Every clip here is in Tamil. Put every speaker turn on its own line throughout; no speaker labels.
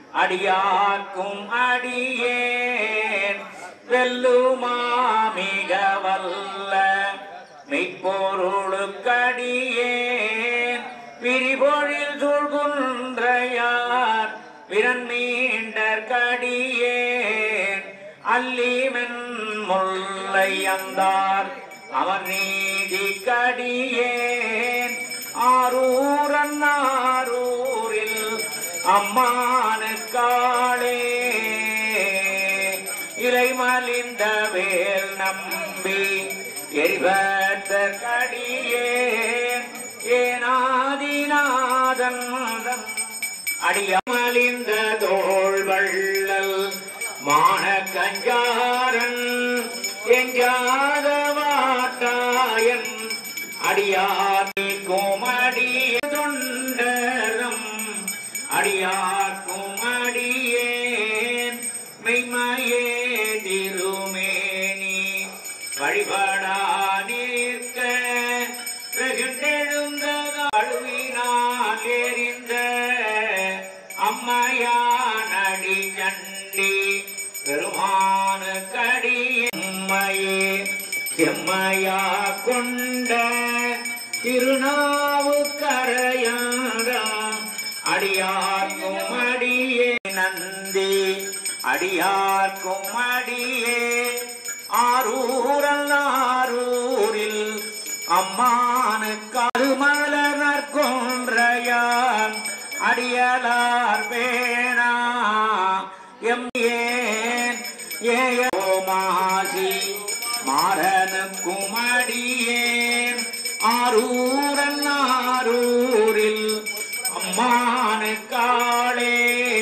அடியார்க்கும் அடியேன் வெல்லுமா மிக வல்ல மெய்ப்பொருளுக்கடியேன் விரிபொழில் சூழ்குன்றையார் விரன் மீண்டற் கடியேன் அல்லிமென் முல்லை அந்தார் அவர் நீதி கடியேன் ஆரூரன் ஆரூரில் அம்மானுக்காளே இலை மலிந்த வேல் நம்பி எரிவத்த கடியேன் ஏனாதிநாதன் அடியமலிந்த தோள் வள்ளல் மான கஞ்சாரன் எஞ்சாத வாட்டாயன் அடியார்க்கும் அடிய தொண்டரம் அடியார்க்கும் அடியேன் மெய்மையே திருமேனி வழிபடா நிற்க வெகுண்டெழுந்த அழுவினால் எரிந்த அம்மையானடி சண்டி பெருமானு கடியம்மையே செம்மையா கொண்ட திருநாவுக்கரையாரா அடியார்க்கும் அடியே நந்தி அடியார்க்கும் அடியே ஆரூரல் ஆரூரில் அம்மானுக்கு அருமலர் கொன்றையான் அடியலார் பேணா எம் ஏன் ஏமாசி மாறனுக்கும் அடியேன் ஆரூரன் ஆரூரில் அம்மானுக்காளே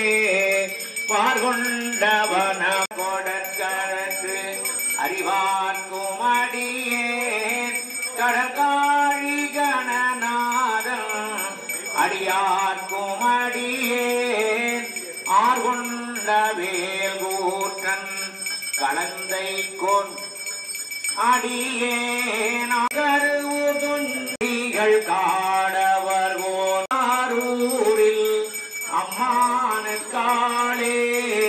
பார்கொண்டவன கொடற்கரக்கு அறிவார்க்கும் அடியேன் கடற்காழி கணநாதன் அடியார்க்கும் அடியேன் ஆர்கொண்ட வேல்கூற்றன் கலந்தை கொன் அடியேன் கருவுதுண்டிகள் காடவர் ஓரூரில் அம்மானுக்காளே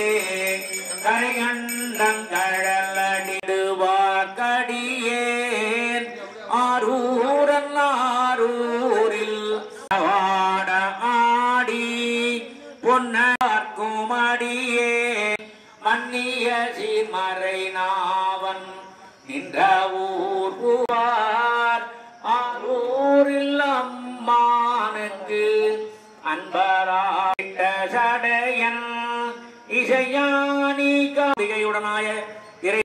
கரைகண்டங்கழலடிடுவார்கடியேன் ஆரூரன் ஆரூரில் வாட ஆடி பொன்னார்க்கும் அடியே மன்னிய சீர்மறை நாவன் நின்ற ஊர் புவார் ஆரூரில் அம்மானுக்கு அன்பராயிட்ட சடையன் இசையானி காவிகையுடனாய இறை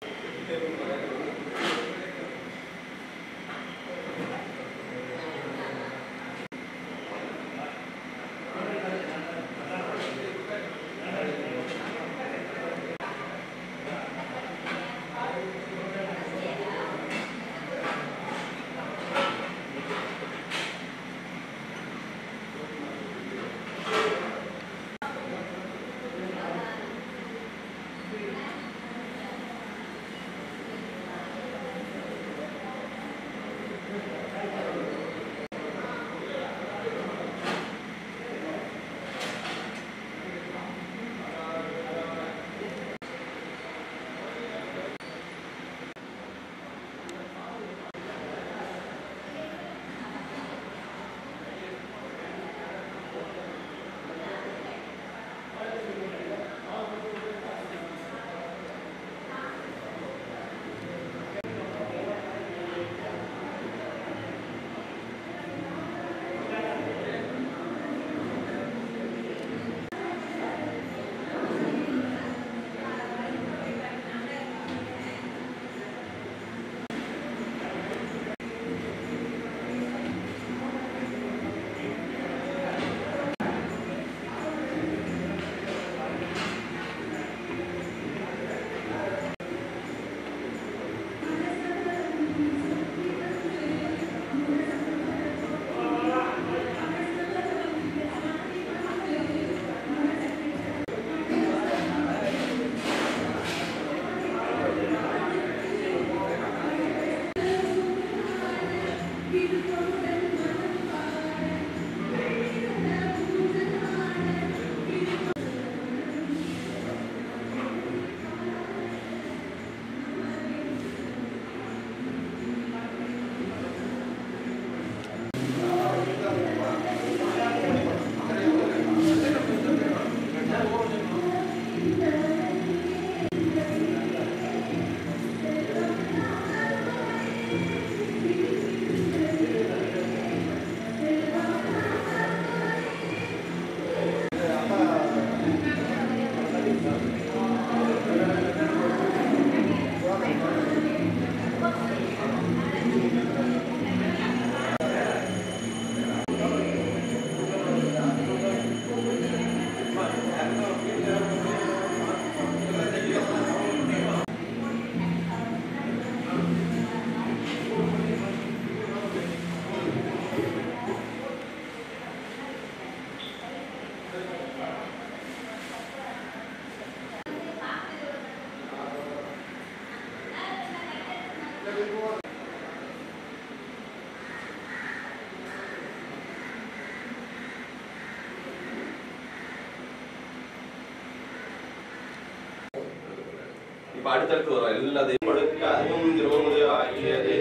இப்ப அடுத்தடுத்து வரும் எல்லா தெய்வங்களுக்கு அதுவும் திருவமுது ஆகியதே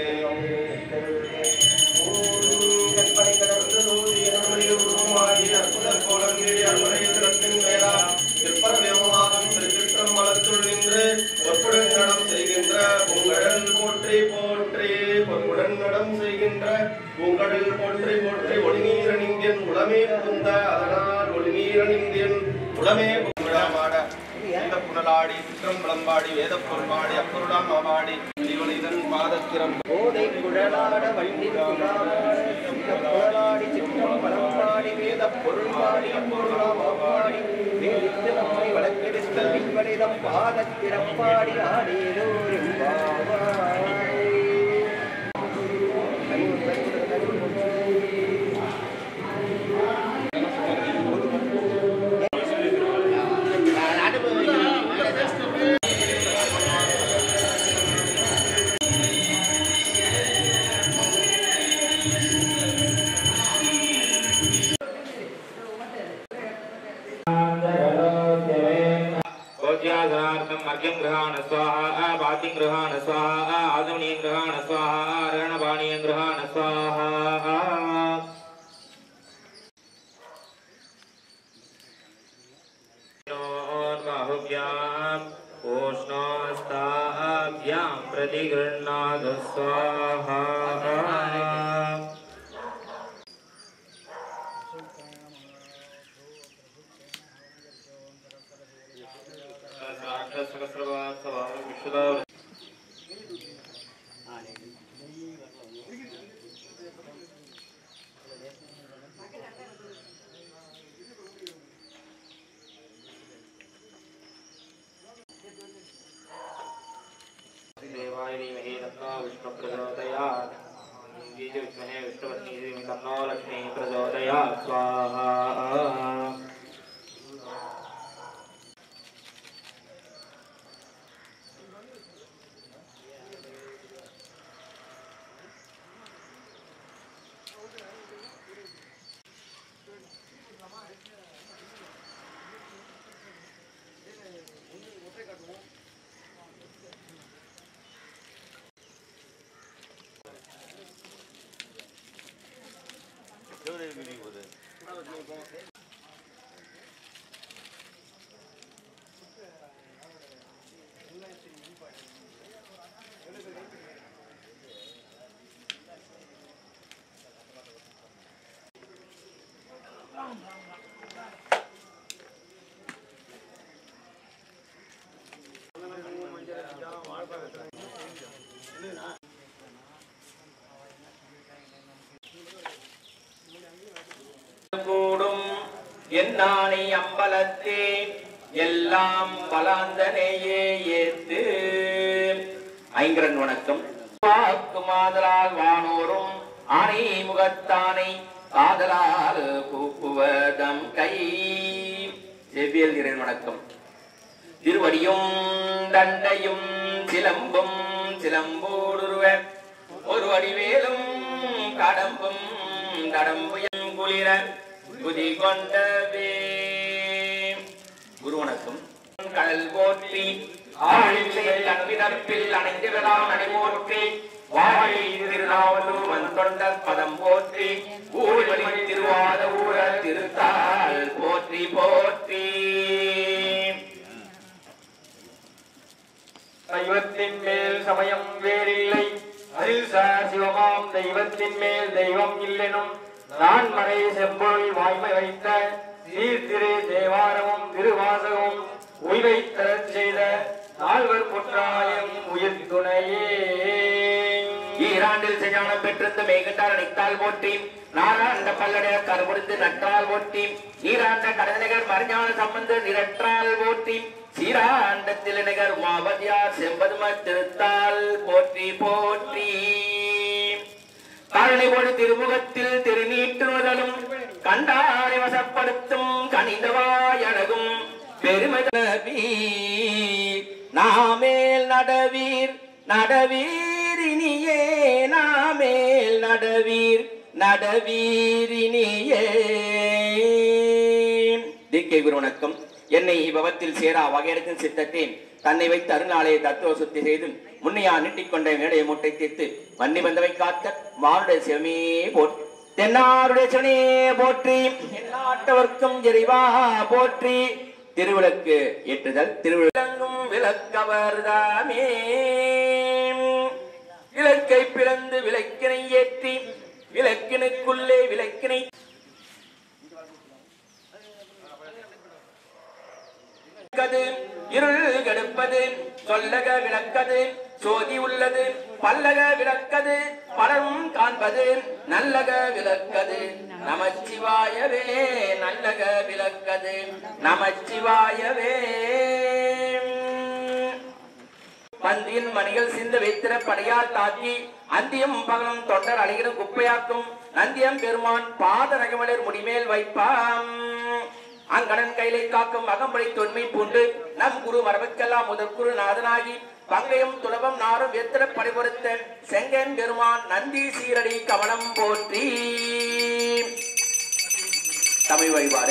கற்பனை கடந்து நூறு இரமணி உருவமாகி அற்புத கோலங்கேடி அருமனை திறத்தின் மேலா திருப்பர வியமமாகும் திருச்சிற்றம்பலத்துள் நின்று பொற்புடன் நடம் செய்கின்ற உங்கடல் போற்றி போற்றி பொற்புடன் நடம் செய்கின்ற உங்கடல் போற்றி போற்றி ஒளிநீரணிந்தியன் உளமே புகுந்த அதனால் ஒளிநீரணிந்தியன் உளமே புகழமாட இந்த புனலாடி சித்திரம் விளம்பாடி வேத பொருள்பாடி அப்பொருளாம் அவாடி ஜீவனிதன் பாதத்திரம்
போதை குழலாட வண்டி குழலாடி சிற்றம் பலம்பாடி வேத பொருள்பாடி அப்பொருளாம் அவ்வாடி வேதித்து நம்மை வழக்கெடுத்த விண்வனிதம் பாதத்திறப்பாடி ஆடேலோரும்
भोज्यासनार्थम् अर्घ्यं गृहाण स्वाहा पातिं गृहाण स्वाहा आदमनीयं गृहाण स्वाहा रणपाणीयं गृहाण स्वाहा बाहुभ्याम् उष्णोस्ताभ्यां प्रतिगृह्णाद स्वाहा सहस्रवासवासविश्वदा देवाय धीमहि तन्नो विष्णु प्रचोदयात् बीजविद्महे विष्णुपत्नी देवी तन्नो लक्ष्मी प्रचोदयात् स्वाहा கூடும் என்னானை அம்பலத்தே எல்லாம் பலாந்தனையே ஏத்து ஐங்கரன் வணக்கம் வாக்கு மாதலால் வானோரும் ஆனை முகத்தானை காதலால் கூப்புவதம் கை செவ்வியல் இறைவன் வணக்கம் திருவடியும் தண்டையும் சிலம்பும் சிலம்போடுருவ ஒரு வடிவேலும் கடம்பும் கடம்புயம் குளிர குதி கொண்டவே குரு வணக்கம் கடல் போற்றி ஆழிசை கண்விதப்பில் அணைந்திடலாம் அணிபோற்றி வாழி திருநாவலூர் வந்தொண்ட பதம் போற்றி ஊழி திருவாத ஊர திருத்தாள் போற்றி போற்றி
தெய்வத்தின் மேல் சமயம் வேறில்லை அதில் சார் சிவமாம் தெய்வத்தின் மேல் தெய்வம் இல்லெனும் நான் மறை செம்பொருள் வாய்மை வைத்த சீர்திரு தேவாரமும் திருவாசகமும் உய்வை தரச் செய்த நால்வர் புற்றாயம் உயிர் துணையே
ஈராண்டில் செஞ்சானம் பெற்றிருந்த மேகண்டார் அணைத்தால் போற்றி நாராண்ட பல்லடைய கருமுடிந்து நற்றால் போற்றி நீராண்ட கடநிகர் மறைஞான சம்பந்த நிரற்றால் போற்றி சீராண்டத்தில் நிகர் மாபதியார் செம்பதும திருத்தால் போற்றி போற்றி கருணை பொழு திருமுகத்தில் திருநீட்டுவதலும் கண்டாரை வசப்படுத்தும் கனிந்தவாய் அழகும் பெருமை நடவீர் நாமேல் நடவீர் நடவீரினியே நாமேல் நடவீர் நடவீரினியே திக்கை குரு வணக்கம் என்னை இவ்வத்தில் சேரா வகையெடுக்கும் சித்தத்தேன் தன்னை வைத்து அருளாலே தத்துவ சுத்தி செய்து முன்னையா நீட்டிக் கொண்ட மேடைய மூட்டை தீர்த்து மன்னி வந்தவை காக்க மானுடைய சிவமே போற்றி தென்னாருடைய சிவனே போற்றி எந்நாட்டவர்க்கும் இறைவா போற்றி திருவிளக்கு ஏற்றுதல் திருவிழங்கும் விளக்கவர்தாமே விளக்கை பிளந்து விளக்கினை ஏற்றி விளக்கினுக்குள்ளே விளக்கினை விளக்கது இருள் கெடுப்பது சொல்லக விளக்கது சோதி உள்ளது பல்லக விளக்கது பலம் காண்பது நல்லக விளக்கது நமச்சிவாயவே நல்லக விளக்கது நமச்சிவாயவே பந்தியின் மணிகள் சிந்த வைத்திர படையால் தாக்கி அந்தியம் பகலும் தொண்டர் அழகிடும் குப்பையாக்கும் நந்தியம் பெருமான் பாத நகமலர் முடிமேல் வைப்பாம் அங்கடன் கைலை காக்கும் அகம்படை தொன்மை பூண்டு நம் குரு மரபுக்கெல்லாம் முதற்குரு நாதனாகி பங்கயம் துளபம் நாரும் வெத்திர படைபொருத்த செங்கன் பெருமான் நந்தி சீரடி கவனம் போற்றி தமிழ் வழிபாடு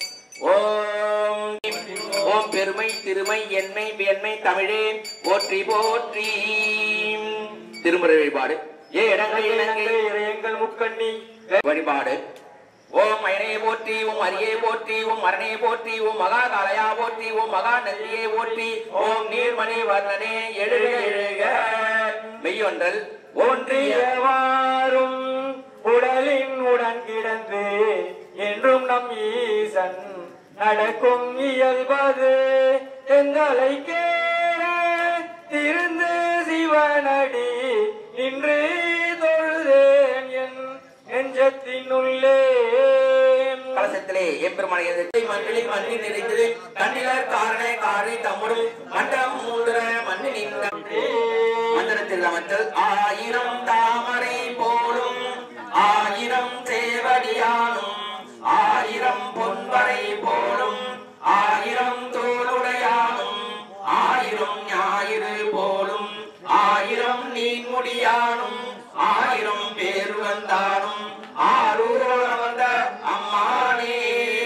ஓம் ஓம் பெருமை திருமை என்மை வேண்மை தமிழே போற்றி போற்றி திருமுறை வழிபாடு ஏ இடங்கள் இலங்கை
இறையங்கள் முக்கண்ணி
வழிபாடு ஓம் அயனே போற்றி ஓம் அரியே போற்றி ஓம் மரணே போற்றி ஓம் மகா காளையா போற்றி ஓம் மகா நந்தியே போற்றி ஓம் நீர்மணி வர்ணனே எழுக எழுக மெய்யொன்றல் ஒன்றிய
ஒன்றியவாறும் உடலின் உடன் கிடந்து என்றும் நம் ஈசன் நடக்கும் இயல்பது எங்களை கேட திருந்து சிவனடி இன்று தொழுதேன் என் நெஞ்சத்தினுள்ளே
கலசத்திலே எம்பெருமானை மண்ணிலை மண்ணி நிறைந்தது கண்ணிலர் காரண காரி தம்முடும் மண்டலம் மூடுற மண்ணி நின்ற மந்திரத்தில் அமைத்தல் ஆயிரம் தாமரை போலும் ஆயிரம் சேவடியானும் ஆயிரம் பொன்பரை போலும் ஆயிரம் தோளுடையானும் ஆயிரம் ஞாயிறு போலும் ஆயிரம் நீன்முடியானும் ஆயிரம் பேர் வந்தானும் ஆரூரோட வந்த அம்மானே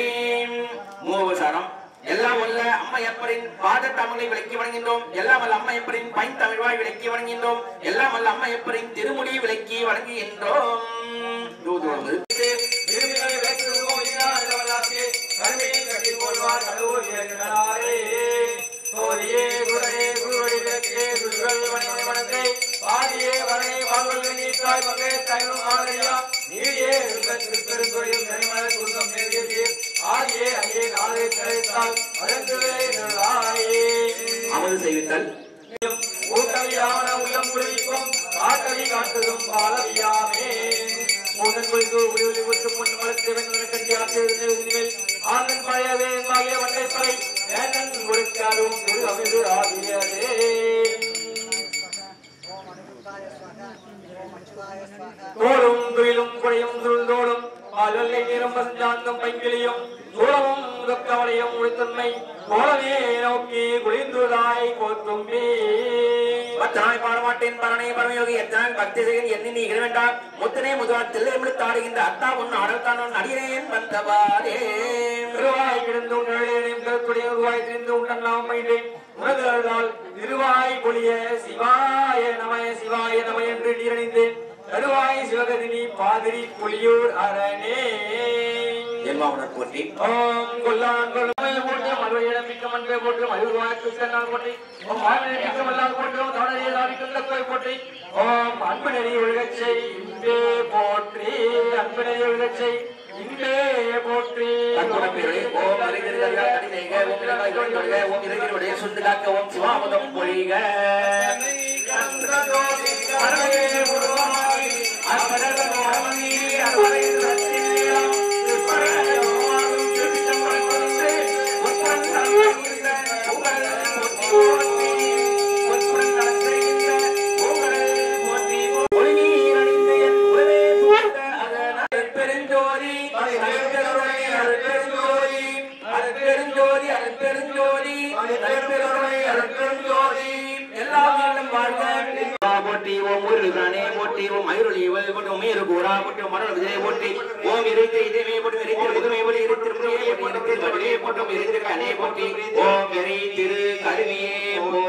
மூவசரம் எல்லாம் வல்ல அம்மையப்பரின் பாத தமிழை விளக்கி வணங்குகின்றோம் எல்லாம் வல்ல அம்மையப்பரின் பைன் தமிழ்வாய் விளக்கி வணங்குகின்றோம் எல்லாம் வல்ல அம்மையப்பரின் திருமுடி விளக்கி வணங்குகின்றோம் தூதுவது.
திருமிகளை விளக்கு கோயிலார் வல்லார்க்கு கருமையை கட்டி போல்வார் கடவுள் இறங்கினாரே. சோதியே குருடே குருவடி விளக்கே குருகள் மணிமணி மணத்தை பாதியே வரணே வாழ்வல் நீத்தாய் பங்கே தயவும் மாதரியா நீயே இருந்த திருப்பெருந்துறையும் நரிமலர் குருதம் நேர்ந்தே ஆதியே ஐயே நாளே கரைத்தால் அடங்குவே நல்லாயே
அமது செய்வித்தல்
ஊட்டவியான உள்ளம் குளிக்கும் காட்டவி காட்டுதும் பாலவியாமே மூதன் குளித்து உயிரி விட்டு முன் மலத்தேவன் கட்டி ஆசிரியர் ஆனந்த் பழையவே மாகிய வண்டை பறை வேந்தன் கொடுத்தாலும் திரு அமிது ஆகியதே தோளும் துயிலும் குழையும் சுருந்தோடும் பால்வெள்ளை நீரும் பசஞ்சாந்தம் பைங்கிலியும் சூழமும் முதற்கவலையும் உழைத்தன்மை கோலமே நோக்கி குளிர்ந்துதாய் கோத்தும்பி
பத்தனாய் பாடமாட்டேன் பரணை பரமயோகி எத்தனால் பக்தி செய்கிறேன் எண்ணி நீ வேண்டாம் முத்தனே முதுவார் தில்லை தாடுகின்ற அத்தா உன் ஆடல்தான் அடியேன் வந்தவாரே
திருவாய் கிடந்து உன்னழையும் கருத்துடைய உருவாய் திரிந்து உண்ணலாம் பயின்றேன் உனது அருளால் திருவாய் பொழிய சிவாய நமய சிவாய நம என்று நீரணிந்தேன் கருவாய் சிவகதினி பாதிரி புலியூர் அரணே
ஜென்மாவுடன் போற்றி
ஓம் கொல்லான் கொல்லாமல் போட்டு மதுரையிடம் மிக்க மன்பை போட்டு மதுவாய்க்கு சென்றால் போற்றி ஓம் மாவினை மிக்க மல்லால் போட்டு ஓம் தவணையை தாவிக்கின்ற கோய் போற்றி ஓம் அன்பு நெறி ஒழுகச்சை இன்பே போற்றி அன்பு நெறி ஒழுகச்சை இன்பே போற்றி
தன்னுடன் பேருடைய ஓம் அறிஞர்கள் கடிதைக ஓம் இலங்காய் தொழில்கள் ஓம் இறைவனுடைய சுண்டு காக்க ஓம் சிவாமுதம் பொழிக
அருளே உருவாய் அற்புத மோகமணி அருளை சத்தியம் திருப்பரங்குமாரும் திருச்சிற்றம்பலம் கொடுத்து உத்தரம் தந்திருந்த உங்கள் போற்றி உத்தரம் தந்திருந்த உங்கள் போற்றி
ஒளி நீர் அணிந்து என் உறவே தூர்ந்த அதன் பெருஞ்சோதி அருட்பெருமை அருட்பெருஞ்சோதி அருட்பெருஞ்சோதி அருட்பெருஞ்சோதி அருட்பெருமை அருட்பெருஞ்சோதி எல்லாம் மீண்டும் வாழ்க போட்டி ஓம் முருகனே போட்டி ஓம் மயூரலி போட்டி ஓம் மேரு கூறா போட்டி ஓம் மரண விஜய போட்டி ஓம் இறைத்து இதமே போட்டி இறைத்து இதுமே போட்டி இறைத்து போட்டி இறைத்து மடிலே போட்டி இறைத்து கனே போட்டி ஓம் இறை திரு கருவியே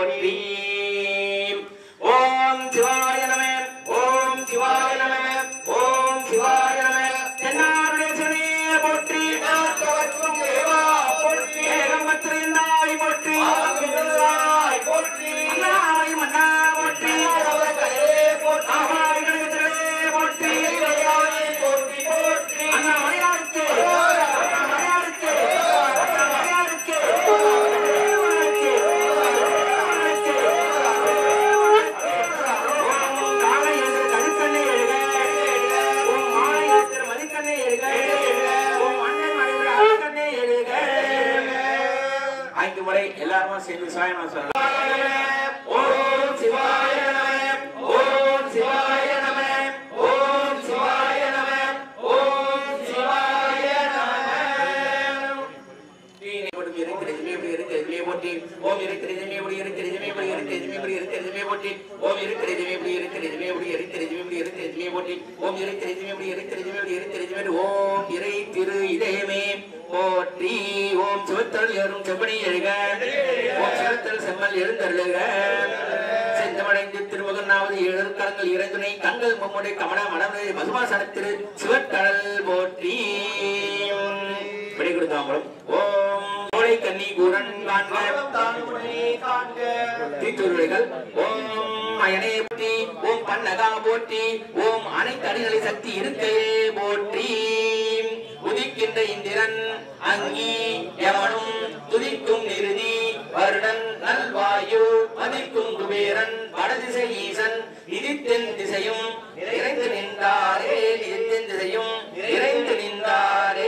ஐந்து முறை எல்லாருமா சேர்ந்து சாயமா சொல்லலாம் ஓம் சிவாய நம ஓம் சிவாய நம ஓம் சிவாய நம ஓம் சிவாய நம போட்டு இருக்கிறதுமே இப்படி இருக்கிறதுமே போட்டி ஓம் இருக்கிறதுமே இப்படி இருக்கிறதுமே இப்படி இருக்கிறதுமே இப்படி இருக்கிறதுமே போட்டி ஓம் இருக்கிறதுமே இப்படி இருக்கிறதுமே இப்படி இருக்கிறதுமே இப்படி இருக்கிறதுமே போட்டி ஓம் இருக்கிறதுமே இப்படி இருக்கிறதுமே இப்படி இருக்கிறதுமே ஓம் இறை திரு இதயமே போற்றி ஓம் சிவத்தல் ஏறும் செப்பனி எழுக ஓம் சிவத்தல் செம்மல் எழுந்தருளுக செந்தமடைந்து திருமுகனாவது எழுக்கரங்கள் இறைந்துணை கண்கள் மும்முடை கமல மனமே மதுமாசனத்திரு சிவத்தடல் போற்றி விடை கொடுத்தாம்பலம் ஓம் கோடை கன்னி குரன் காண்க தீத்துருளைகள் ஓம் அயனே போற்றி ஓம் பன்னகா போற்றி ஓம் அனைத்து அடிகளை சக்தி இருக்கையே போற்றி உதிக்கின்ற இந்திரன் அங்கி யமனும் துதிக்கும் நிருதி வருடன் நல்வாயு மதிக்கும் குபேரன் வடதிசை ஈசன் இதித்தென் திசையும் நிறைந்து நின்றாரே இதித்தென் திசையும் நிறைந்து நின்றாரே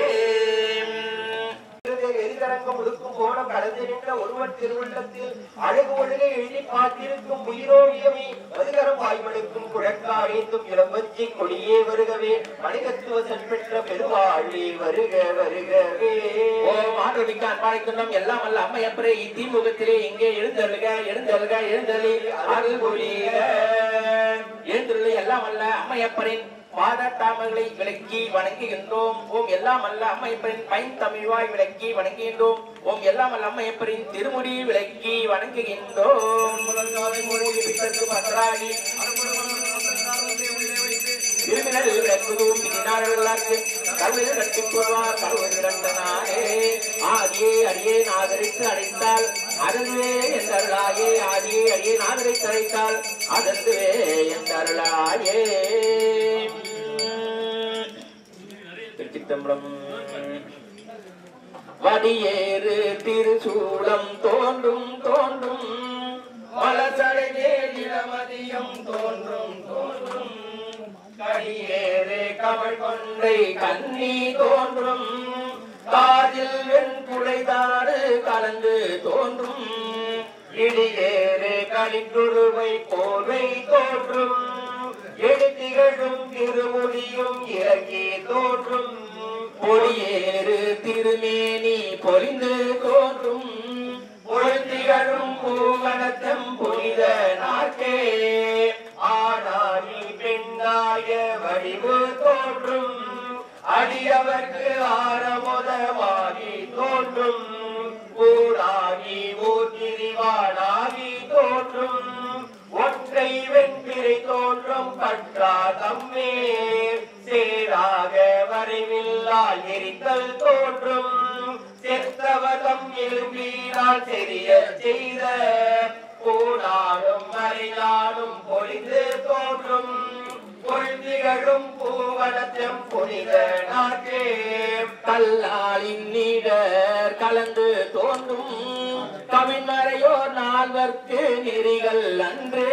எரிகரங்கம் ஒடுக்கும் கோணம் கடந்து நின்ற ஒருவன் திருவுள்ளத்தில் அழகு ஒழுக எழுதி பார்த்திருக்கும் உயிரோவியமே மதுகரம் வாய்மடுக்கும் குழக்காரேந்தும் இளம்பஞ்சி கொடியே வருகவே வணிகத்துவ பெற்ற பெருவாழி வருக வருகவே
ஓம் ஆண்டவனுக்கு அன்பானை துண்டம் எல்லாம் அல்ல அம்மையப்பரே இத்திமுகத்திலே இங்கே எழுந்தருளுக எழுந்தருளுக எழுந்தருளி அருள் புரிக எழுந்தருளி எல்லாம் அல்ல அம்மையப்பரின் பாதத்தாமங்களை விளக்கி வணங்குகின்றோம் ஓம் எல்லாம் அல்ல அம்மையப்பரின் பைன் தமிழ்வாய் விளக்கி வணங்குகின்றோம் ஓம் எல்லாம் அல்ல அம்மையப்பரின் திருமுடி விளக்கி வணங்குகின்றோம் பித்தற்கு பற்றாகி திருமிழல் விளக்குதும் பின்னாளர்களுக்கு கருவில் கட்டிப் போவார் கருவில் கிடந்தனாரே ஆதியே அடியே நாதரித்து அடைத்தால் அதன்வே என்றருளாயே ஆதியே அடியே நாதரித்து அடைத்தால் அதன்வே என்றருளாயே திருச்சித்தம்பலம் வடியேறு திருசூலம் தோன்றும் தோன்றும் மலசடை மேலிடமதியம் தோன்றும் தோன்றும் கடியேறு கமழ் கொன்றை கண்ணி தோன்றும் காதில் வெண்குடைதாடு கலந்து தோன்றும் இடியேறு கலிக்குருவை போர்வை தோன்றும் எழுத்திகழும் திருமொழியும் இறங்கி தோன்றும் பொடியேறு திருமேனி பொலிந்து தோன்றும் பொழுத்திகழும் பூவனத்தம் புனித நாட்கே ஆனானி பெண்ணாய வடிவு தோன்றும் அடியவர்க்கு ஆரமுதமாகி தோன்றும் ஊராகி ஊர்கிரிவானாகி தோன்றும் ஒற்றை வெண்பிறை தோன்றும் பற்றா தம்மே சேராக வரைவில்லால் எரித்தல் தோன்றும் செத்தவதம் எழுப்பினால் தெரிய செய்த பூனாடும் மறைநாடும் பொழிந்து தோன்றும் பொழுதிகளும் பூவனத்தம் புனித நாட்டே கல்லாலின் நீடர் கலந்து தோன்றும் கவிமறையோர் நால்வர்க்கு நெறிகள் அன்று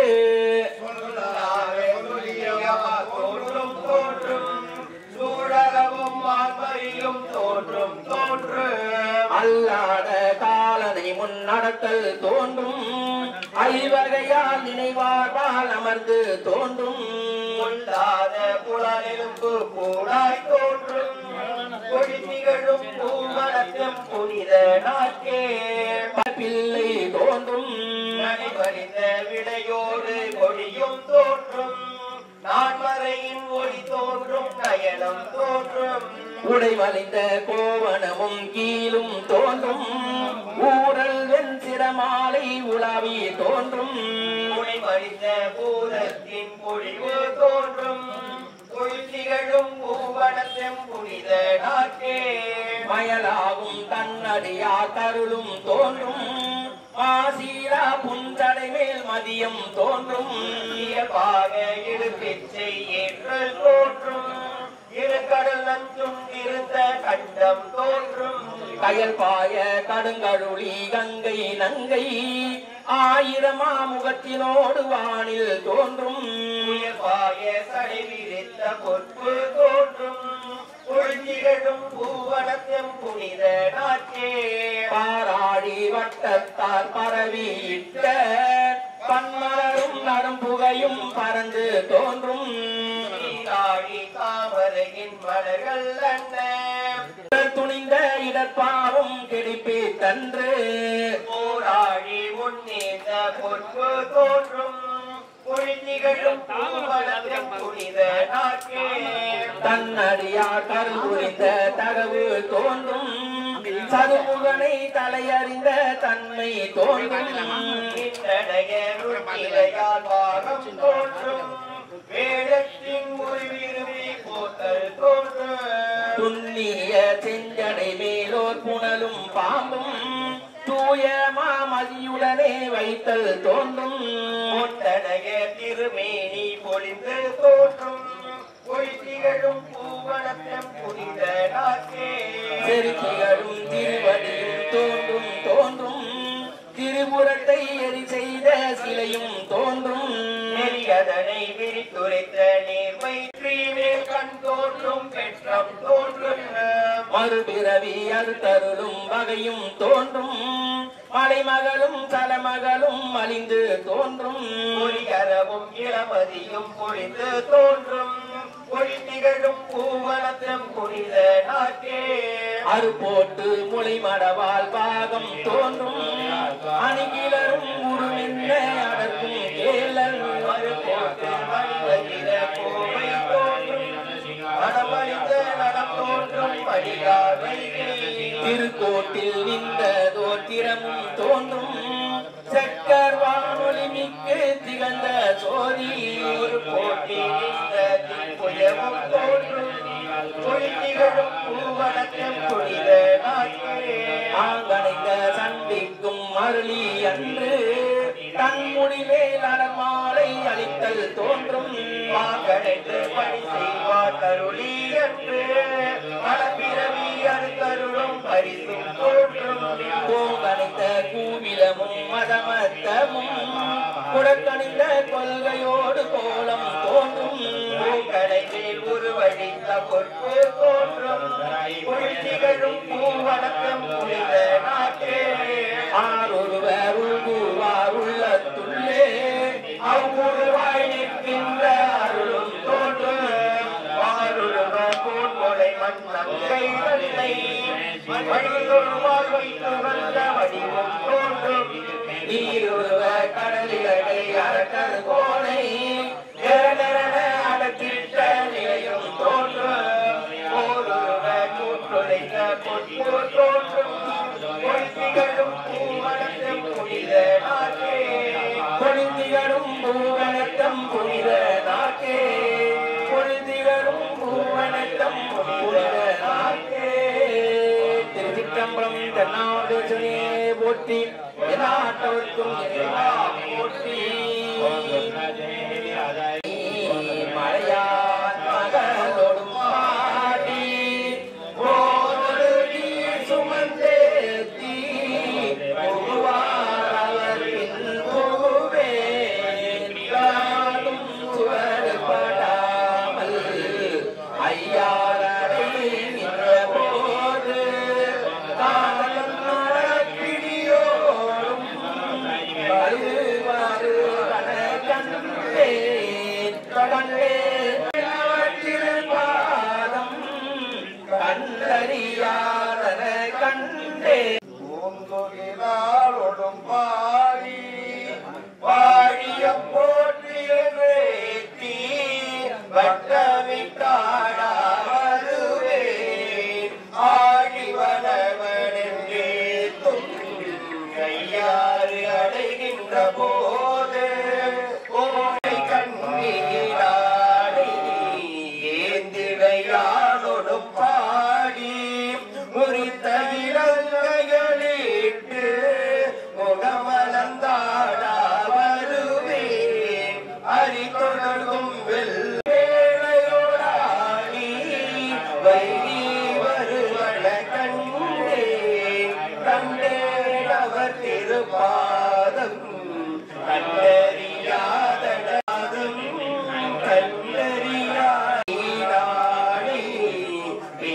தோன்றும் தோன்றும் சூழலவும் ஆன்மையும் தோன்றும் தோன்று அல்லாத காலனை முன்னடத்தல் தோன்றும் ஐவகையால் நினைவார்பால் அமர்ந்து தோன்றும் கொண்டாத புலனெலும்பு கூடாய் தோன்றும் கொடி திகழும் பூமணத்தம் புனித நாட்கே பிள்ளை தோன்றும் நனிவறிந்த விடையோடு கொடியும் தோன்றும் நான்மறையின் ஒளி தோன்றும் நயனம் தோன்றும் உடை வளைந்த கோவணமும் கீழும் தோன்றும் ஊரல் வெண்சிரமாலை உலாவி தோன்றும் உடை வழிந்த பூரத்தின் பொழிவு தோன்றும் கொள்ளிகளும் பூவனத்தம் புனித நாட்கே மயலாகும் தன்னடியா கருளும் தோன்றும் ஆசீரா புந்தடை மேல் மதியம் தோன்றும் இயல்பாக இடுப்பிச்சை ஏற்றல் தோன்றும் இருகடல் நஞ்சும் இருந்த கண்டம் தோன்றும் கயல் பாய கடுங்கழுளி கங்கை நங்கை ஆயிரமா முகத்தினோடு வானில் தோன்றும் பாய சடை விரித்த பொற்பு தோன்றும்
பொழிந்திகழும் பூவனத்தம் புனித நாட்டே
பாராடி வட்டத்தார் பரவியிட்ட பன்மலரும் நரும்புகையும் பறந்து தோன்றும்
நீராடி தாமரையின் மலர்கள் அண்ணன்
துணிந்த இடர்பாவும் கிடைப்பே தன்று
போராடி முன்னேந்த பொற்பு தோன்றும் பொழிந்திகழும் பூவனத்தம் புனித நாட்டே
தன்னடியார் கருபுரிந்த தகவு தோன்றும் சதுமுகனை தலையறிந்த தன்மை தோன்றும்
இத்தனைய நுண்ணிலையால் பாகம் தோன்றும் வேடத்தின் உருவிருவி போத்தல் தோன்றும்
துண்ணிய செஞ்சடை மேலோர் புனலும் பாம்பும் தூய மாமதியுடனே வைத்தல் தோன்றும்
முத்தனைய திருமேனி பொழிந்து தோன்றும் பொய்திகளும் பூவனத்தம் புனித நாட்டே
செருக்கிகளும் திருவடியும் தோன்றும் தோன்றும் திருபுரத்தை எரி செய்த சிலையும் தோன்றும்
நெறியதனை விரித்துரைத்த நேர்மை ஸ்ரீமேல் கண் தோன்றும் பெற்றம் தோன்றும்
மறுபிறவி அறுத்தருளும் வகையும் தோன்றும் மலைமகளும் தலமகளும் மலிந்து தோன்றும்
பொறிகரவும் இளமதியும் பொழிந்து தோன்றும் பொழித்திகழும் பூவனத்தம் புனித நாட்டே
அறுபோட்டு முளை மடவால் பாகம் தோன்றும் அணிகிலரும் உருவென்ன அடக்கும் கேளல்
மறுபோட்டு மணிவகிர கோவை தோன்றும் மனமளித்த நடம் தோன்றும் படியாவை
திருக்கோட்டில் நின்றதோர் திறமும் தோன்றும் செக்கர் வானொலி மிக்கு திகழ்ந்த சோதி
ஒரு போட்டி நின்ற திப்புயமும் தோன்றும் பொழித்திகழும் பூவனத்தம் புனித நாட்டே
ஆங்கணைந்த சண்டிக்கும் அருளி அன்று தன்முடி மேல் அடமாலை அளித்தல் தோன்றும்
வாக்கடைந்து பணி செய்வார் கருளி என்று மனப்பிறவி அருகருளும் பரிசும் தோன்றும்
கோங்கணிந்த கூவிலமும் மதமத்தமும் குடக்கணிந்த கொள்கையோடு கோலம் தோன்றும்
பூக்கடை மேல் உருவழித்த பொற்பு தோன்றும் புழுத்திகளும் பூவணக்கம் புனித நாட்டே
ஆரொருவர் உள்குவார் உள்ளத்துள்ளே
அவ்வுருவாய் நிற்கின்ற அருளும் தோன்றும் வாருருவ போன்கொடை மண்ணங்கை வெள்ளை வழிதொழுவார் வைத்து வந்த வடிவம் தோன்றும்
நீருருவ கடலிலடை அரக்கர் கோலை
நிரநரன அடக்கிட்ட நிலையும் தோன்றும் ஓருருவ கூற்றுடைத்த பொற்பு தோன்றும் பொய்திகளும் பூவனத்தும் புனித நாட்டே
பொழுதிகளும் பூவனத்தம் புனித நாட்டே பொழுதிகளும் பூவனத்தம் புனித நாட்டே திருச்சிற்றம்பலம் தென்னாடுச்சுனே போற்றி என்னாட்டவர்க்கும் இறைவா போற்றி மழையான் மகளோடும் பாடி போதொரு நீர் சுமந்தேத்தி புகுவார் அவர் பின் புகுவேன் யாரும் சுவடுபடாமல் ஐயாரடை நின்ற போது காலம் நடப்பிடியோடும் வருவாரு கண்டேன் கண்டேன் பாதம் கண்டறியாதன கண்டேன்
பூந்தொழிலாளொடும் பாடி வாழிய போற்றியேத்தி வட்டமிட்டாடா வருவேன் ஆடி வனவனென்றே கையாறு அடைகின்ற போது கோடை கண்ணீராடை ஏந்திடையாளொடும் பாடி முறித்த இலங்கைகளிட்டு முகமலந்தாடா வருவேன் அரிதொடர்கும் வெள்ளேளையோடாடி வைகி வருவன கண்டேன் கண்டேன் அவர் திருப்பாதம் கண்டறியாதனாதும் கண்டறியாடை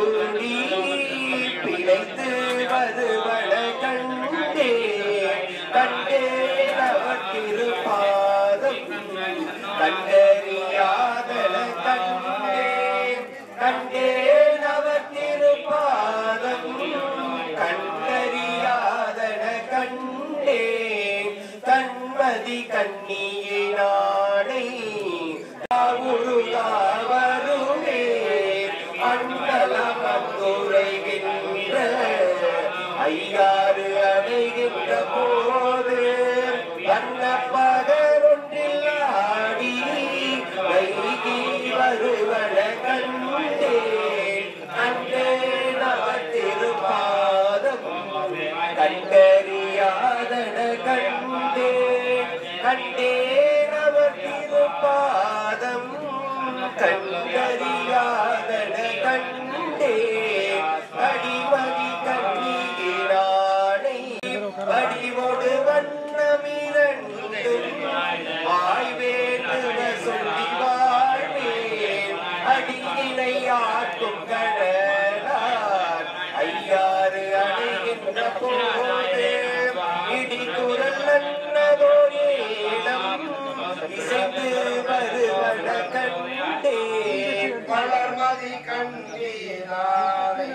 சூடி பிழைத்து வருவன கண்டே கண்டே அவர் திருப்பாதம் கண்டறியாதன கண்டே கண்டே அவர் திருப்பாதம் கண்டறியாதன கண்டே கண்மதி கண்ணியினாடை உருகாவருமே அண்டலமந்துரைகின்ற ஐயாறு அடைகின்ற போது வண்ண பகரொன்றில் ஆடி வைகி வருவன கண்டே அண்டே நவத்திருப்பாதம் கண்டறியாதன கண்டே கண்டே நவத்திருப்பாதம் கண்டறியாதன கண்டே அடிமதி கண்ணீரானை வடிவோடு வண்ணமிரண்டும் வாய்வேண்டுவ சொல்லி வாழ்வேன் அடியினை ஆட்டும் கடலார் ஐயாறு அடைகின்ற போது இடி குரல் நன்னதோரேடம் இசைந்து வருவன கண்டே
வளர்மதி கண்ணீரானை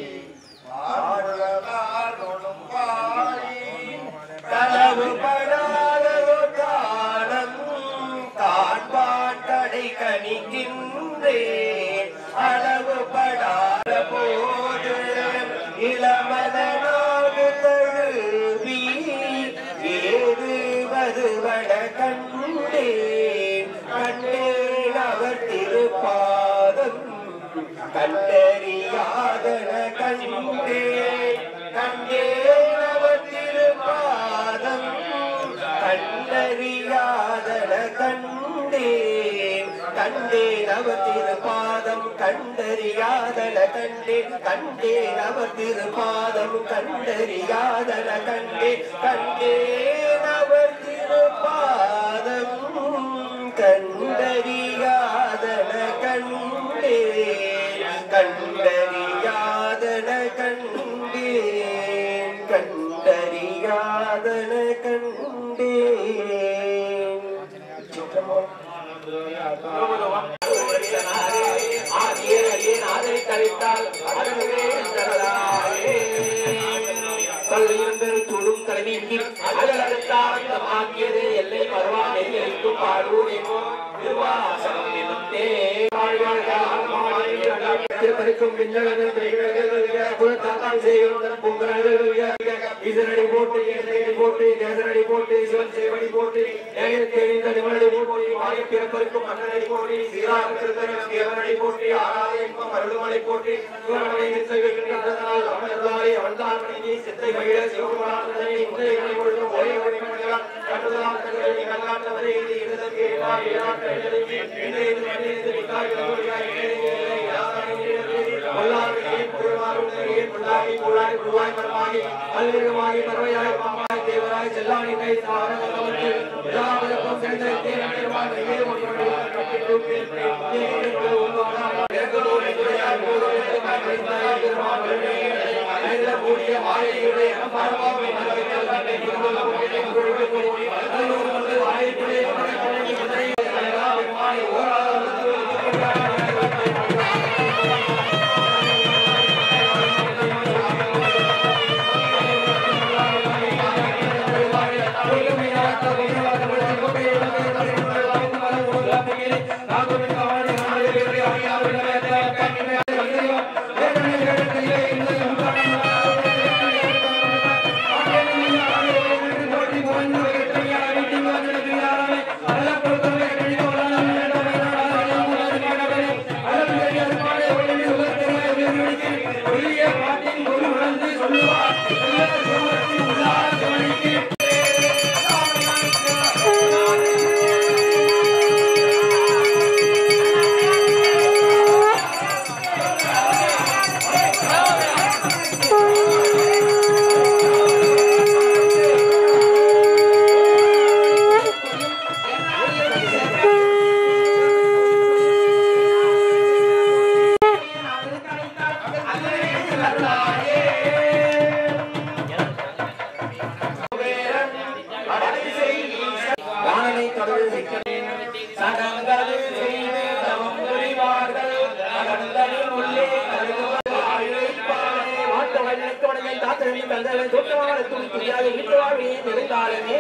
ஆடலாடொடும் பாடி
களவு படாத காலம் காண்பாட்டடை கணிக்கின்றேன் அளவு படாத போது இளமதனாகு தழுவி ஏது வருவட கண்டேன் கண்டேன் அவர் திருப்பாதம் கண்டறியாதன கண்டே கண்டேன் அவர் திருப்பாதம் கண்டறியாதன கண்டேன் கண்டேன் அவர் திருப்பாதம் கண்டறியாதன கண்டேன் கண்டேன் அவர் திருப்பாதம் கண்டறியாதன கண்டே கண்டேன் அவர் திருப்பாதம் கண்டறியாதன கண்டே கண்டறியாதன கண்டே கண்டறியாதன கண்டே
ஆகிய அடியேன் ஆதரை தரித்தால் அதுவே தரலாயே பள்ளியிருந்து சுடும் தலைமையின் அகலத்தால் ஆக்கியது எல்லை பருவா நெறியளிக்கும் பாடூர் என்னும் திருவாசனம் நிமித்தே திருப்பதிக்கும் புறத்தாத்தால் செய்கிறதன் பொங்கல் இதனடி போட்டு எண்ணெய் போட்டு தேசனடி போட்டு சிவன் சேவடி போட்டு நேயத்தை எறிந்த நிமலடி போட்டு வாய பிறப்பருக்கும் மன்னனடி போட்டி சீராக திருத்தரம் தேவனடி போட்டி ஆறாத இன்பம் அருள்மலை போட்டி சிவனமனை நிச்சயிக்கின்றதனால் அவனதாலே அவன்தான் மணிக்கு சித்தை மகிழ சிவகுமாரனை உதயங்களை கொள்ளும் ஒரே ஒரு மனிதன் கண்டுதலாம் தங்களை கல்லாட்டவரை இது இடதற்கு ஏழாம் ஏழாம் எழுதி இன்றைய மனிதன் விக்காய் கொள்கையாய் இணையே யாராய் வல்லாரை புகழ்வாரும் புல்லாகி புலாய் புழுவாய் மரமாகி அல்விகமாகி பறவையாய் பாம்பாய் தேவராய் செல்லாணி கை சாரகமத்து எல்லாவதற்கும் சேர்ந்த தேவன் பெருமான் கையில் ஒன்று கட்டிட்டு பேருக்கு உருவான இறங்குவோர் எதிரையாய் போரோடு மறைந்தாய் பெருமான் வருடே அனைந்த கூடிய மாலையுடைய பரமாவை மரபினால் தன்னை திருமண போகிற பொழுது போய் அல்லூர் வந்து வாய்ப்புடைய கண்ணி மதுரை பெருமானை ஓராவது
ஆ தந்தவன் சொந்தமான துணி துணியாக வீட்டு வாழ்வே நெடுங்காலமே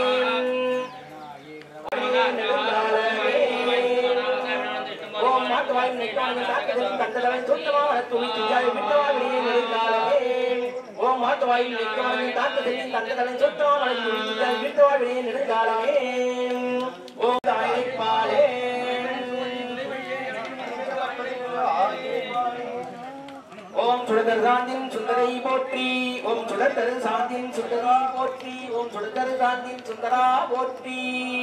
ஓம் மாட்டுவாய் நெட்டான சாக்கதன் தந்தவன் சொந்தமான துணி துணியாக வீட்டு வாழ்வே நெடுங்காலமே ஓம் மாட்டுவாய் நெட்டான சாக்கதன் தந்தவன் சொந்தமான துணி துணியாக வீட்டு வாழ்வே நெடுங்காலமே ஓம் தாயை பாலே ஓம் சுடதர் சாந்தின் சுந்தரை போற்றி ஓம் சுடதர் சாந்தின் சுந்தரா போற்றி ஓம் சுடதர் சாந்தின் சுந்தரா போற்றி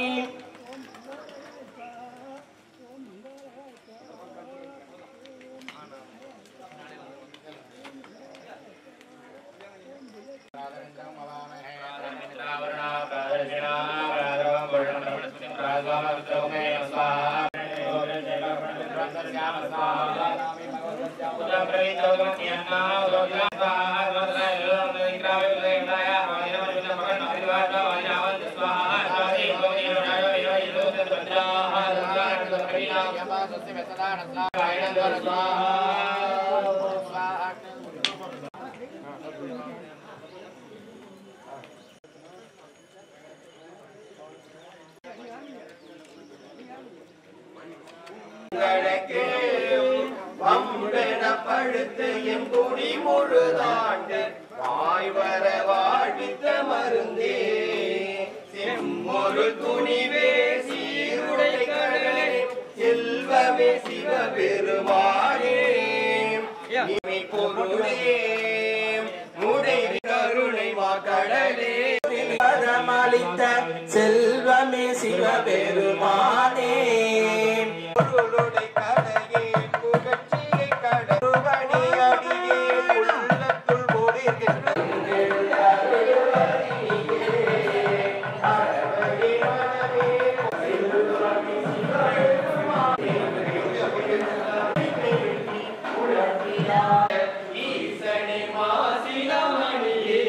உங்களுக்கு வம்பென படுத்து என் குடி முழுதாண்டு வாய்வர வாழ்வித்த மருந்தே செம்மொரு துணிவே சீருடை கடலே செல்வமே சிவபெருமானே இமை பொருளே முடை கருணை மாக்கடலே
பரமளித்த செல்வமே சிவபெருமானே
பொருளுடை கடையே புகழ்ச்சியை கடவுபணி அடியே உள்ளத்துள் ஓடுகின்ற ஈசனே மாசிலமணியே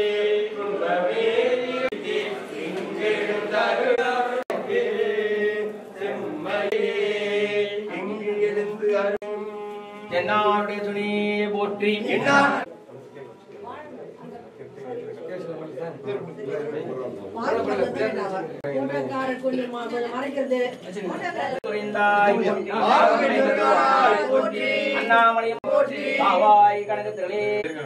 கும்பவேலி இங்கெழுந்தருளே செம்மையே இங்கு எழுந்து அருள்
தென்னாருடைய துணியை போற்றி
என்ன
மறைக்கிறது
புரிந்தாய் போற்றி.
ஆறுமுகனாய் போற்றி.
அண்ணாமலை போற்றி ஆவாய் கனகத்திலே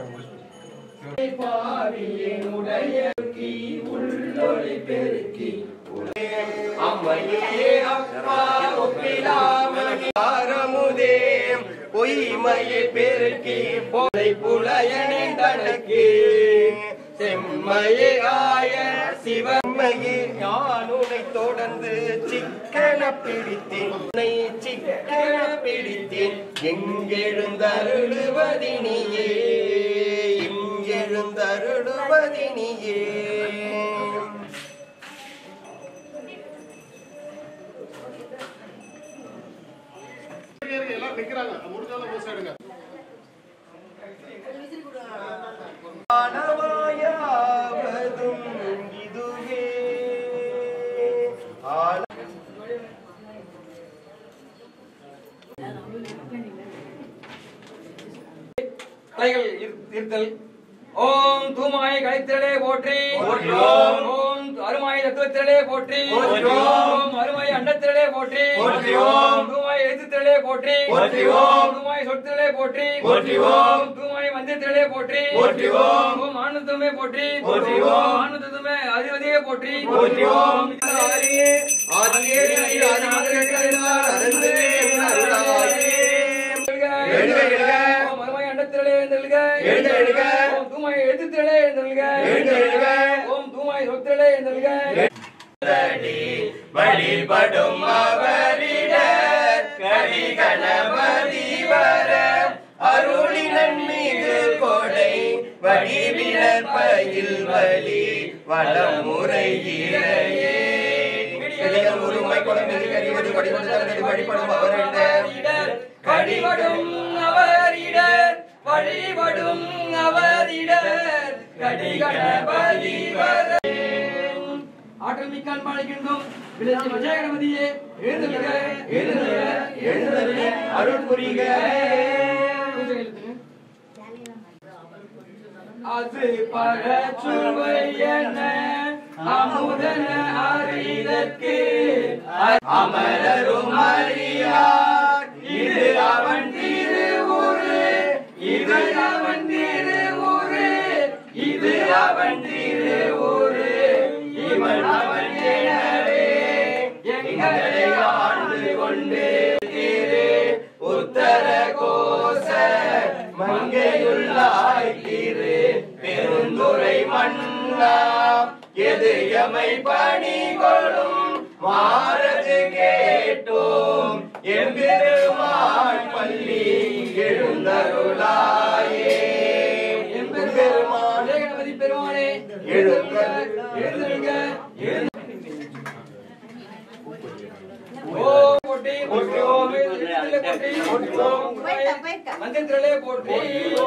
அம்மையே அப்பா ஒப்பிலாமணி ஆரமுதே பொய்மையை பெருக்கி போதை புலையனை தனக்கு செம்மையே ஆய சிவம்மையே ஞானுனை தொடர்ந்து சிக்கன பிடித்தேன் உன்னை சிக்கன பிடித்தேன் எங்கெழுந்தருளுவதினியே இங்கெழுந்தருளுவதினியே ஆனவாயாவதும் இதுவே ஆன
தலைகள் இரு- இருத்தல் ஓம் தூமாய் கலைத்திரளே போற்றி
போற்றியோம்.
ஓம் அருமாய் தத்துவத்திரளே போற்றி
போற்றியோம்.
ஓம் அருமாய் அண்டத்திரளே போற்றி
போற்றியோம்.
தூமாய் எழுத்துத்திரளே போற்றி
போற்றியோம்.
தூமாய் சொற்திரளே போற்றி
போற்றியோம்.
தூமாய் மந்திரத்திரளே போற்றி
போற்றியோம்.
ஓம் ஆனந்தமே போற்றி
போற்றியோம்.
ஆனந்தமே அதிபதியே போற்றி
போற்றியோம்.
ஆதியே
ஆதியே ஆதிநாதர்களால் அருந்தே அருளாயே. எழுக, எழுக.
ஓம் அருமாய் அண்டத்திரளே எழுந்தருள்க.
எழுக, எழுக.
ஓம் தூமாய் எழுத்துத்திரளே எழுந்தருள்க.
எழுக, எழுக.
ஓம் தூமாய் சொற்திரளே எழுந்தருள்க.
வழிபடும் அவரிட கரி கணபதி வர அருளினன் மீது கொடை வடிவினர் பயில் வழி வளமுறை இறையே இளையர் உரிமை குழந்தை கறிவது வழிபடுதல் வழிபடும் அவரிட
கடிபடும் அவரிடர் வழிபடும் அவரிடர் கடிகணபதி வர ஆற்றல் மிக்க அன்பாளிக்கின்றோம் விளைச்சி விஜயகணபதியே எழுந்துருக எழுந்துருக மாசு பகச்சுவையன அமுதன அறிதற்கு அமரரும் அறியார் இது அவன் திருவுரு இது அவன் திருவுரு இது அவன் திருவுரு இவன் அவன் எனவே எங்களை ஆண்டு கொண்டு திரு உத்தர கோச மங்கையுள்ளாய் திரு பெருந்துரை மன்னா எது எமை பணி கொள்ளும் மாறது கேட்டோம் எம்பெருமாள் பள்ளி எழுந்தருளாயே எம்பெருமான் கணபதி பெருமானே எழுந்த எழுந்தருக எழுந்த ஓம் கோட்டி கோட்டி ஓம் எழுந்திருளே கோட்டி கோட்டி ஓம் மந்திரத்திலே கோட்டி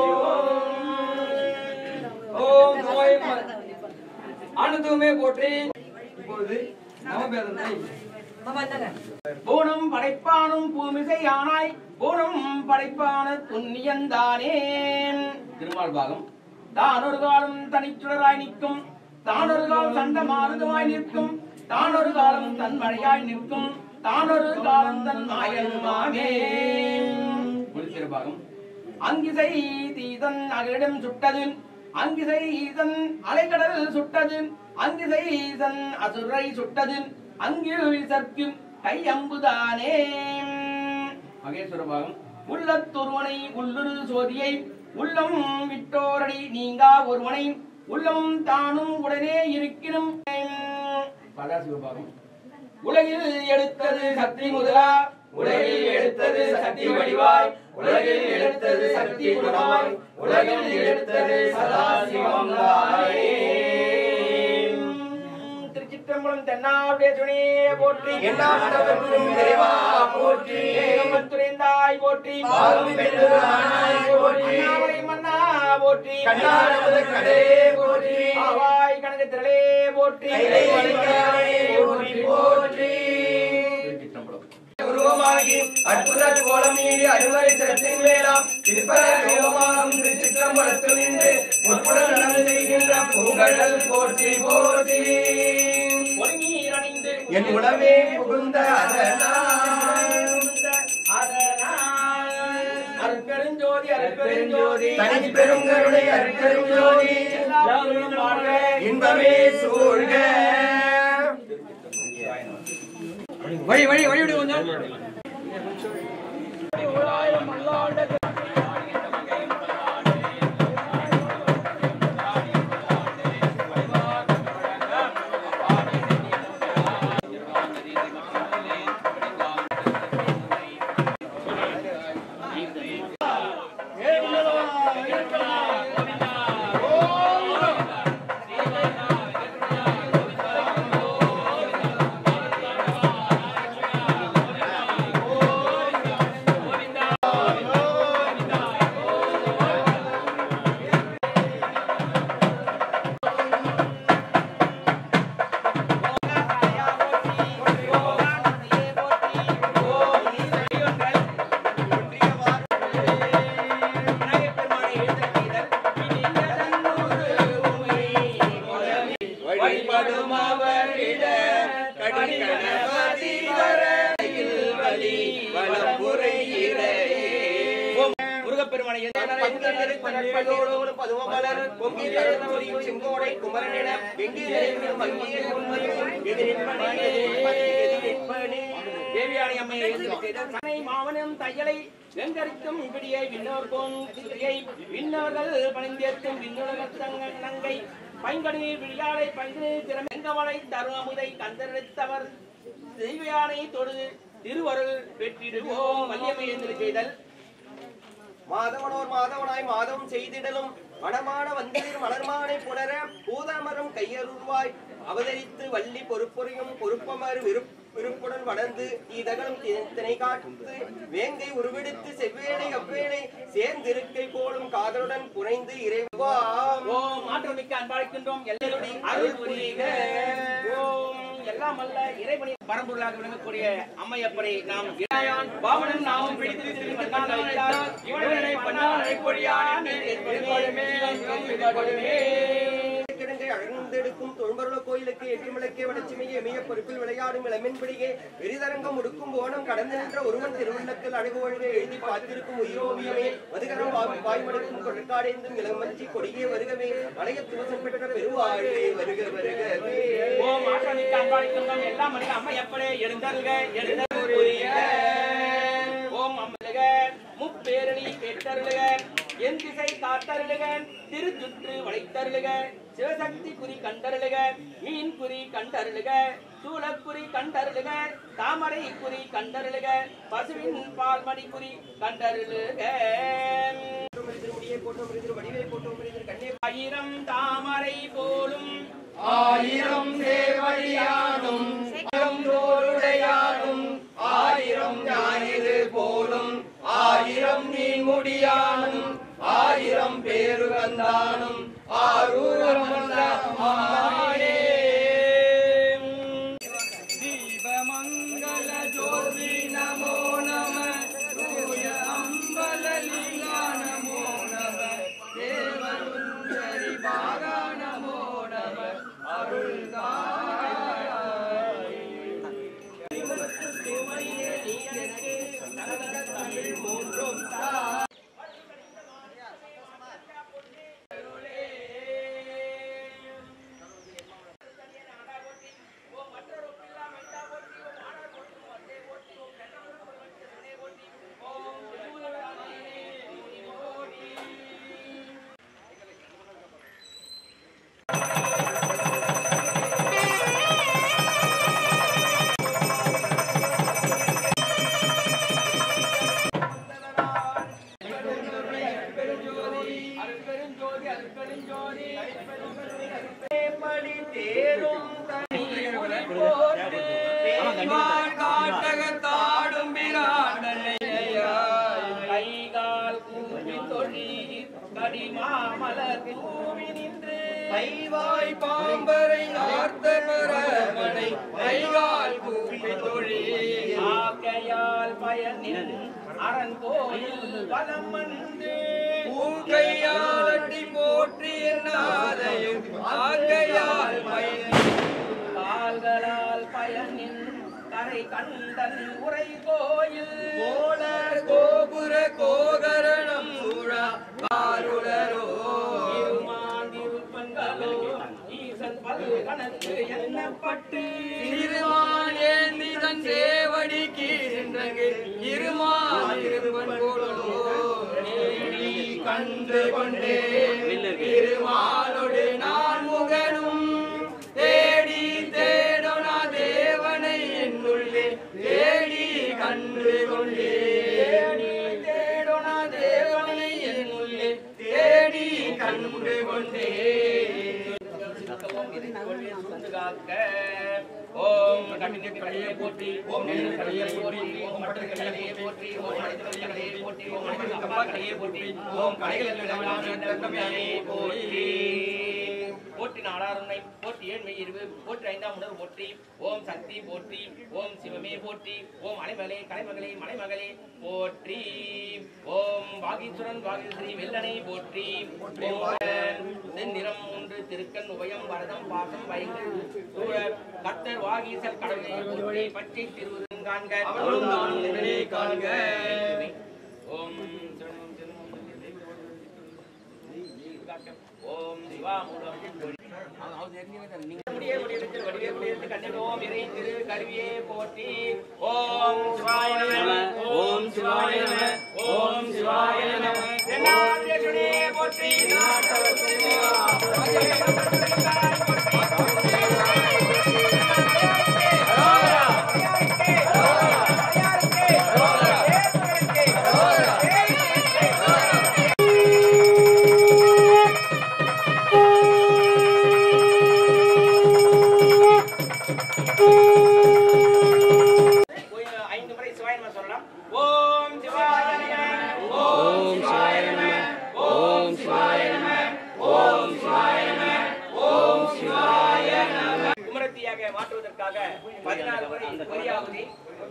ஓம் நோய் அனுதுமே போற்றி இப்பொழுது நவபேதனை
பூணும் படைப்பானும் பூமிசை ஆனாய் பூணும் படைப்பான துன்னியந்தானே திருமால் பாகம் தானொரு காலம் தனிச்சுடராய் நிற்கும் தானொரு காலம் சண்ட மாறுதமாய் நிற்கும் தானொரு காலம் தன் மழையாய் நிற்கும் தானொரு காலம் தன் மாயனுமாமே பாகம் அங்கிசை தீதன் அகிலிடம் சுட்டது அங்கிசை ஈசன் அலைக்கடல் சுட்டது அங்கிசை ஈசன் அசுரை சுட்டது அங்கில் சற்கு கை அம்புதானே மகேஸ்வர பாகம் உள்ளத்தொருவனை உள்ளுரு சோதியை உள்ளம் விட்டோரடி நீங்கா ஒருவனை உள்ளம் தானும் உடனே இருக்கிறும் பதாசிவபாகம் உலகில் எடுத்தது சக்தி முதலா உலகில் எடுத்தது சக்தி வடிவாய் உலகில் எடுத்தது சக்தி குணமாய் உலகில் எடுத்தது சதாசிவம் தானே. திருச்சிற்றம்பலம் தென்னாவுடைய துணையே போற்றி
எந்நாட்டவர்க்கும் இறைவா போற்றி.
ஏகம்பத்துரைந்தாய் போற்றி
பாலும் பெற்றது ஆனாய் போற்றி.
அண்ணாமலை மன்னா போற்றி
கண்ணானவது கடே போற்றி.
ஆவாய் கனக திரளே போற்றி
கைலை மலைக்கானே போற்றி போற்றி.
திருச்சிற்றம்பலம்
உருவமாகி அற்புத கோலமீறி அறுவரை சிரத்தின் மேலாம் திருப்பர யோகமாகும் திருச்சிற்றம்பலத்தில் நின்று முற்புடன் நடந்து செய்கின்ற பூங்கடல் போற்றி போற்றி
பொன்னீர் அணிந்து
என் உளவே புகுந்த அதனால்
அருட்பெருஞ்சோதி அருட்பெருஞ்சோதி
தனி பெருங்கருணை அருட்பெரும் ஜோதி
எல்லாரும் வாழ்க.
இன்பமே சூழ்க
வழி வழி வழி விடு கொஞ்சம்
வழிபடும் அவரிட கடிகணபதி வரையில் வழி வளம்புரை
முருகப்பெருமானை
பதுமமலர் பொங்கி தழுந்தொலியும் செங்கோடை குமரனிட வெங்கி நிறைவிலும் மங்கிய உண்மையும் எதிரின்பணி எதிரின்பணி
தேவியானை அம்மையை எழுந்து செய்த சனை மாவனும் தையலை வெங்கரிக்கும் இப்படியை விண்ணோர்க்கும் சிறியை விண்ணவர்கள் பணிந்தேற்றும் விண்ணுலகத்தங்க நங்கை பைங்கனீர் விழியாலை பைங்கனீர் திறமெங்கவளை தருணமுதை கந்தெடுத்தவர் தெய்வயானை தொடு திருவருள் பெற்றிடுவோம் வல்லியம்மை எழுந்து செய்தல்
மாதவனோர் மாதவனாய் மாதவம் செய்திடலும் மணமான வந்திரில் மலர்மானை புணர பூதாமரம் கையருள்வாய் அவதரித்து வள்ளி பொறுப்புரையும் பொறுப்பமர் விருப் விருப்புடன் வளர்ந்து இதகளும் தி- திணை காத்து வேங்கை உருவெடுத்து செவ்வேளை அவ்வேளை சேர்ந்திருக்கை போலும் காதலுடன் புனைந்து இறைவாம்
ஓம் மாற்றமிக்க அன்பாளிக்கின்றோம் எல்லோருடைய அருள் புரிக ஓம் எல்லாம் அல்ல இறைவனின் பரம்பொருளாக விளங்கக்கூடிய அம்மையப்பரை நாம் இளையான் பாவனன் நாமும் பிடித்து திருமணம் இவனை பண்ணாலை பொழியான்
கிடங்கை அழந்தெடுக்கும் தொழும்பருள கோயிலுக்கு எட்டிமலைக்கே வடச்சிமையே எமைய பொறுப்பில் விளையாடும் இளமென்படியே விரிதரங்கம் முடுக்கும் ஓணம் கடந்து நின்ற ஒருவன் திருவள்ளத்தில் அழகு ஒழுகை எழுதி பார்த்திருக்கும் உயிரோவியமே மதுகரம் வாய் வாய்மடுக்கும் கொழுக்காடைந்தும் இளமஞ்சி கொடியே வருகவே அழக துவசம் பெற்ற பெருவாழே வருக வருகவே
ஓம் ஆற்றலுக்கு அன்பாளிக்கும் எல்லாம் அல்ல அம்மையப்பரே எழுந்தருக எழுந்தருக ஓம் அம்மலுக முப்பேரணி பெற்றருளுக என் திசை காத்தருளுக திருச்சுற்று வளைத்தருளுக சிவசக்தி குறி கண்டருளுக மீன் குறி கண்டருளுக சூலக்குறி கண்டருளுக தாமரை குறி கண்டருளுக பசுவின் பால்மணி குறி கண்டருளுக
முடியே போட்டோம் எதிர் வடிவே போட்டோம் எதிர் கண்ணே
ஆயிரம் தாமரை போலும்
ஆயிரம் தேவழியானும் தோருடையானும் ஆயிரம் ஞாயிறு போலும் ஆயிரம் நீன்முடியானும் ஆயிரம் பேரு வந்தானும் ஆரூரம் ஆயே தீபமங்கல ஜோதி நமோ நம தூய அம்பலலிங்கா நமோ நம தேவருந்தரி பாகா நமோ நம காட்டகத்தாடும்
கைகால் கூப்பி தொழி கடிமாமலர் தூவி நின்று
கைவாய் பாம்பரை ஆர்த்த பரமனை கைகால் கூப்பி தொழி
ஆக்கையால் பயனின் அரண் கோயில் வலம் வந்து
பூங்கையாட்டி போற்றி என்னாதையும் ஆக்கையால் பயன்
கால்களால் பயனின் கரை கண்டன் உரை கோயில்
கோல கோபுர கோகரணம் சூழா காருளரோ
இருமாந்திருப்பங்களோ ஈசன் பல் கணக்கு எண்ணப்பட்டு
திருமான் ஏந்திதன் சேவடி கீழ்ந்தங்கு இருமான் இருப்பன் போலோ தேடி கண்டு கொண்டே திருமாலோடு நான் முகனும் தேடி தேடோனா தேவனை என்னுள்ளே தேடி கண்டு கொண்டே தேடி தேடோனா தேவனை என்னுள்ளே தேடி கண்டு கொண்டே
காக்க ஓம் கண்ணின் கடையை போற்றி ஓம் நெல் கடையை போற்றி ஓம் பட்டர் கடையை போற்றி ஓம் மனித கடையை போற்றி ஓம் மனித கப்பா கடையை போற்றி ஓம் கடைகளில் விளங்கானே போற்றி போற்றி நாடாருணை போற்றி ஏழ்மை இருவு போற்றி ஐந்தாம் உணர்வு போற்றி ஓம் சக்தி போற்றி ஓம் சிவமே போற்றி ஓம் அலைமகளே கலைமகளே மலைமகளே போற்றி ஓம் வாகீஸ்வரன் வாகீஸ்வரி வெள்ளனை போற்றி ஓம் செந்நிறம் மூன்று திருக்கண் உபயம் வரதம் பாசம் வைகள் சூழ கர்த்தர் வாகீசர் கடவுளை போற்றி பச்சை திருவுருங் காண்க
அவளும் நானும் உடனே காண்க.
ஓம் ஓம் சிவாமூலம் முடிய முடியெடுத்து வடிவே முடியெடுத்து கண்டினோம் இறை திரு கருவியே போற்றி ஓம் சிவாய நம ஓம் சிவாய நம ஓம் சிவாய நம தென்னாட்டியசுனே போற்றி நாட்டவசுனே ஐந்து முறை சிவாய நம சொல்லலாம் ஓம் சிவாய நம ஓம் சிவாய நம ஓம் சிவாய நம ஓம் சிவாய நம ஓம் சிவாய நம குமரத்தியாக இடத்திலே மாற்றுவதற்காக பதினாறு முறை பொறியாவதி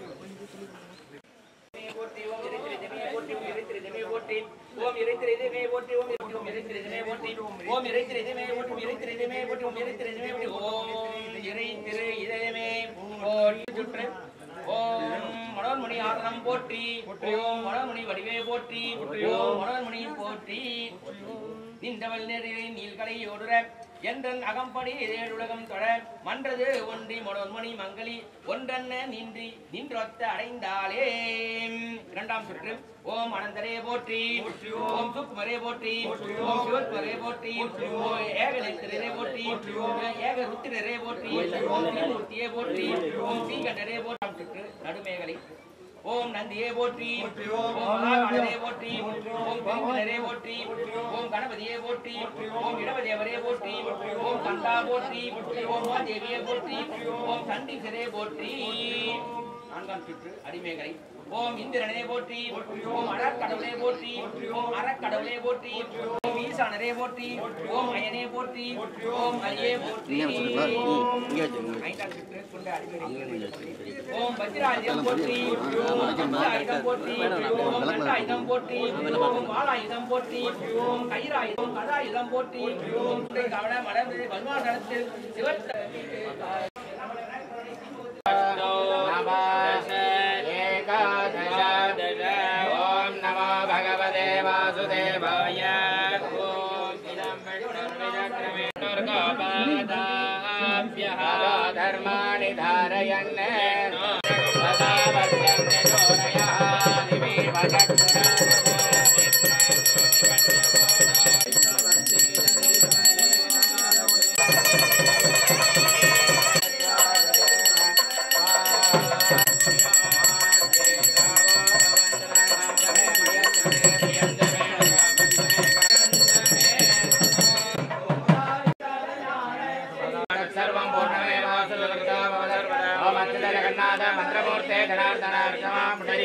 போற்றி ஓம் இறைத்திரை திமையை போற்றி ஓம் இறைத்திரை திமையை போற்றி ஓம் இறைத்திரை திமையை போற்றி ஓம் இறை- ஓம் இறைத்திரை திமையை போற்றி ஓம் இறைத்திரை திமையை போற்றி ஓம் இறைத்திரை திமையை போற்றி ஓம் இறைத்திரை திமையை போற்றி ஓம் இறைத்திரு இதயமே போற்றி சுற்று ஓம் மனோன்மணி ஆசனம் போற்றி ஓம் மனோன்மணி வடிவே போற்றி ஓம் மனோன்மணி போற்றி நின்றவள் நெறியை நீள்கலை ஓடுற என்றன் அகம்படி ஏழுலகம் தொழ மன்றது ஒன்றி மனோன்மணி மங்களி ஒன்றன்ன நின்றி நின்றொத்த அடைந்தாளே இரண்டாம் சுற்று ஓம் அனந்தரே போற்றி ஓம் சுக்மரே போற்றி ஓம் சிவத்மரே போற்றி ஓம் ஏகநேத்திரரே போற்றி ஓம் ஏக ருத்திரரே போற்றி ஓம் ஸ்ரீமூர்த்தியே போற்றி ஓம் ஸ்ரீகண்டரே போற்றி சுற்று நடுமேகலை ஓம் நந்தியே போற்றி ஓம் மகாகாலரே போற்றி ஓம் பெருங்குலரே போற்றி ஓம் கணபதியே போற்றி ஓம் இடவதேவரே போற்றி ஓம் கண்டா போற்றி ஓம் தேவியே போற்றி ஓம் சண்டீசரே போற்றி நான்காம் சுற்று அடிமேகலை ஓம் இந்திரனே போற்றி ஓம் அறக்கடவுளே போற்றி ஓம் அறக்கடவுளே போற்றி ஓம் ஈசானரே போற்றி ஓம் அயனே போற்றி ஓம் அரியே போற்றி ஐந்தாம் சுற்று கொண்ட அடிமேகலை ஓம் வஜ்ராயுதம் போற்றி ஓம் வஜ்ராயுதம் போற்றி ஓம் கண்டாயுதம் போற்றி ஓம் வாளாயுதம் போற்றி ஓம் கயிறாயுதம் கதாயுதம் போற்றி ஓம் கவன மலர்ந்து வன்மாதளத்தில் சிவத்த
ஓம் நமோ பகவதே வாசுதேவாய ஓம் இதம் விஷ்ணுர்விதக்ரமேணுர்கோபாதாभ्यः धर्माणि धारयन् सदा वर्धन्ते चोरयः दिवीव सर्वं पूर्णमेवास्तु जगन्नाथ मन्त्रमूर्ते धनार्दनार्चमा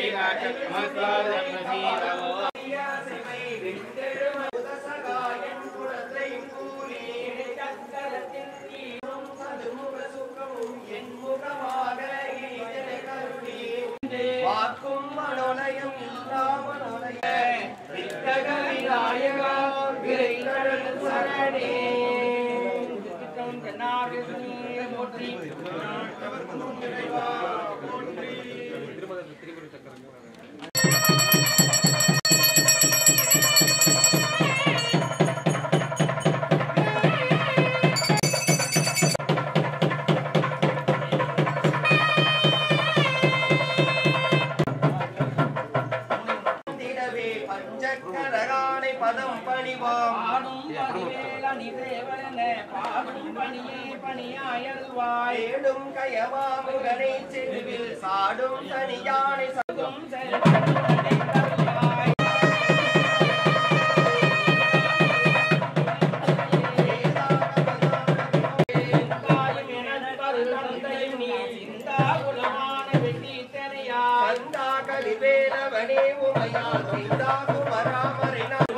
வாக்கும் மனோலயம் இல்லாமலோலய வித்தக விநாயகா விரைந்தருள் சரணே
போற்றி
திடவே பஞ்சக்கரகானை பதம் பணிவாம்
பாடும் பதிவேல நிதேவன பாடும் பணியே பணியாயல்வாய்
ஏடும் கயவாமுகனை செருவில் சாடும் தனியானை சதும் கந்தா கலிவேலவனே உமையால் சிந்தா குமராமரை